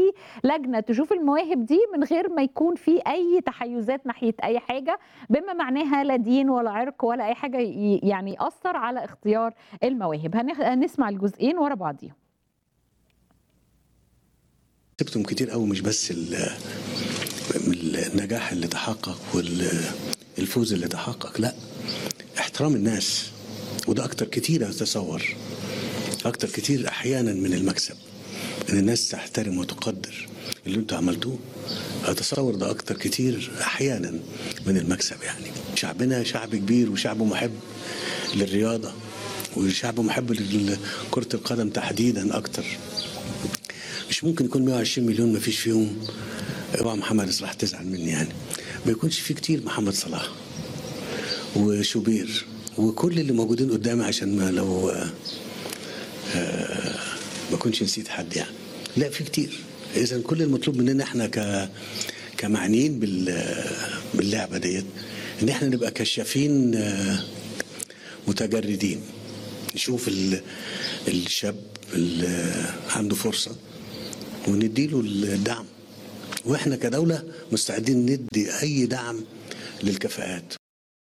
في لجنه تشوف المواهب دي من غير ما يكون في اي تحيزات ناحيه اي حاجه بما معناها لا دين ولا عرق ولا اي حاجه ي- يعني ياثر على اختيار المواهب هنخ- هنسمع الجزئين ورا بعضيهم كسبتم كتير قوي مش بس ال- النجاح اللي تحقق والفوز اللي تحقق لا احترام الناس وده اكتر كتير اتصور اكتر كتير احيانا من المكسب ان الناس تحترم وتقدر اللي انتوا عملتوه اتصور ده اكتر كتير احيانا من المكسب يعني شعبنا شعب كبير وشعب محب للرياضه وشعب محب لكره القدم تحديدا اكتر مش ممكن يكون 120 مليون ما فيش فيهم اوعى محمد صلاح تزعل مني يعني ما يكونش في كتير محمد صلاح وشوبير وكل اللي موجودين قدامي عشان ما لو آه، آه، ما كنتش نسيت حد يعني لا في كتير اذا كل المطلوب مننا احنا ك كمعنيين بال باللعبه ديت ان احنا نبقى كشافين آه، متجردين نشوف ال- الشاب اللي عنده فرصه ونديله الدعم واحنا كدوله مستعدين ندي اي دعم للكفاءات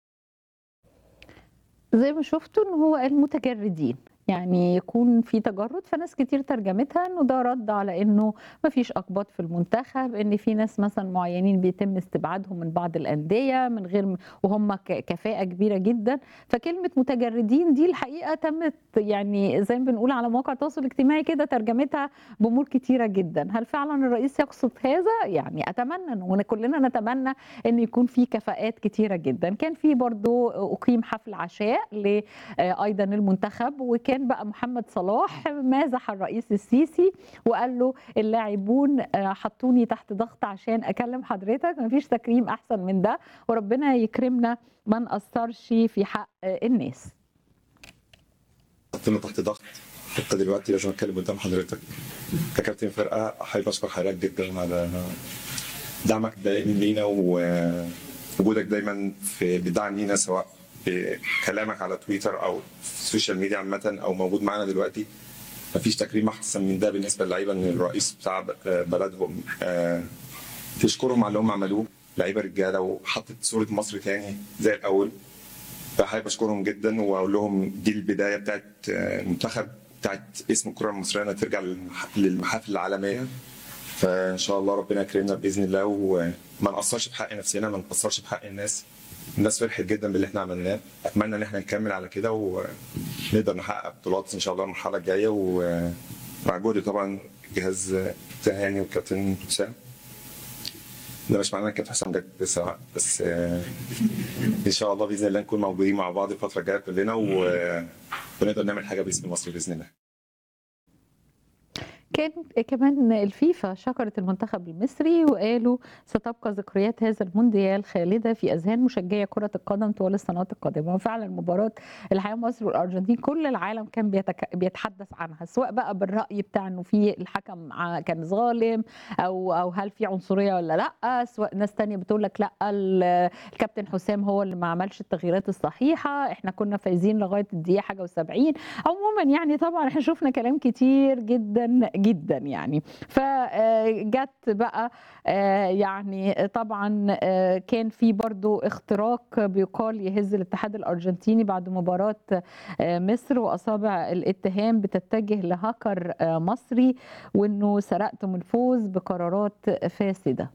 زي ما شفتوا ان هو المتجردين يعني يكون في تجرد فناس كتير ترجمتها انه ده رد على انه ما فيش اقباط في المنتخب ان في ناس مثلا معينين بيتم استبعادهم من بعض الانديه من غير م- وهم ك- كفاءه كبيره جدا فكلمه متجردين دي الحقيقه تمت يعني زي ما بنقول على مواقع التواصل الاجتماعي كده ترجمتها بامور كتيره جدا هل فعلا الرئيس يقصد هذا يعني اتمنى وكلنا نتمنى ان يكون في كفاءات كتيره جدا كان في برضو اقيم حفل عشاء ل آه، ايضا المنتخب وكان بقى محمد صلاح مازح الرئيس السيسي وقال له اللاعبون آه، حطوني تحت ضغط عشان اكلم حضرتك مفيش تكريم احسن من ده وربنا يكرمنا ما نقصرش في حق آه، الناس حطينا تحت ضغط حتى دلوقتي لازم اتكلم قدام حضرتك ككابتن فرقه حابب اشكر حضرتك جدا على دعمك دائم لينا ووجودك دايما في بدعم لينا سواء بكلامك على تويتر او في السوشيال ميديا عامه او موجود معانا دلوقتي مفيش تكريم احسن من ده بالنسبه للعيبه ان الرئيس بتاع بلدهم آه، تشكرهم على اللي هم عملوه لعيبه رجاله وحطت صوره مصر تاني زي الاول فحابب اشكرهم جدا واقول لهم دي البدايه بتاعت آه، المنتخب بتاعت اسم الكره المصريه انها ترجع للمح- للمحافل العالميه فان شاء الله ربنا يكرمنا باذن الله وما نقصرش في حق نفسنا ما نقصرش في حق الناس الناس فرحت جدا باللي احنا عملناه اتمنى ان احنا نكمل على كده ونقدر نحقق بطولات ان شاء الله المرحله الجايه ومع جهد طبعا جهاز تهاني والكابتن حسام ده مش معناه ان كابتن حسام جت لسه بس آه، ان شاء الله باذن الله نكون موجودين مع بعض الفتره الجايه كلنا و- ونقدر نعمل حاجه باسم مصر باذن الله كان كمان الفيفا شكرت المنتخب المصري وقالوا ستبقى ذكريات هذا المونديال خالده في اذهان مشجعي كره القدم طوال السنوات القادمه وفعلا مباراه الحقيقه مصر والارجنتين كل العالم كان بيتك... بيتحدث عنها سواء بقى بالراي بتاع انه في الحكم ع- كان ظالم او او هل في عنصريه ولا لا سواء ناس تانية بتقول لك لا ال- الكابتن حسام هو اللي ما عملش التغييرات الصحيحه احنا كنا فايزين لغايه الدقيقه حاجه و70 عموما يعني طبعا احنا شفنا كلام كتير جدا جدا يعني فجت بقى آه، يعني طبعا آه، كان في برضو اختراق بيقال يهز الاتحاد الارجنتيني بعد مباراه آه، مصر واصابع الاتهام بتتجه لهاكر آه، مصري وانه سرقتم الفوز بقرارات فاسده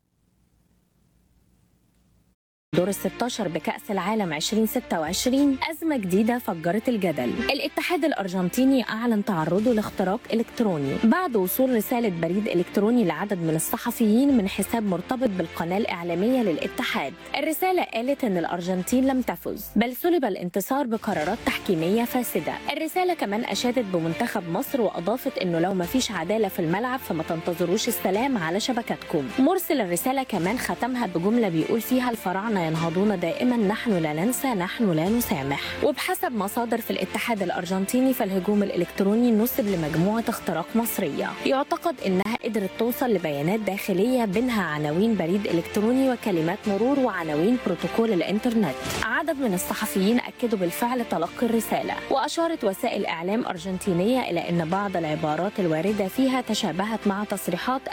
دور ال 16 بكأس العالم 2026 أزمة جديدة فجرت الجدل. الاتحاد الأرجنتيني أعلن تعرضه لاختراق إلكتروني بعد وصول رسالة بريد إلكتروني لعدد من الصحفيين من حساب مرتبط بالقناة الإعلامية للاتحاد. الرسالة قالت إن الأرجنتين لم تفز، بل سلب الانتصار بقرارات تحكيمية فاسدة. الرسالة كمان أشادت بمنتخب مصر وأضافت إنه لو ما فيش عدالة في الملعب فما تنتظروش السلام على شبكاتكم. مرسل الرسالة كمان ختمها بجملة بيقول فيها الفراعنة ينهضون دائما نحن لا ننسى نحن لا نسامح وبحسب مصادر في الاتحاد الأرجنتيني فالهجوم الإلكتروني نسب لمجموعة اختراق مصرية يعتقد إنها قدرت توصل لبيانات داخلية بينها عناوين بريد إلكتروني وكلمات مرور وعناوين بروتوكول الإنترنت عدد من الصحفيين أكدوا بالفعل تلقي الرسالة وأشارت وسائل إعلام أرجنتينية إلى أن بعض العبارات الواردة فيها تشابهت مع تصريحات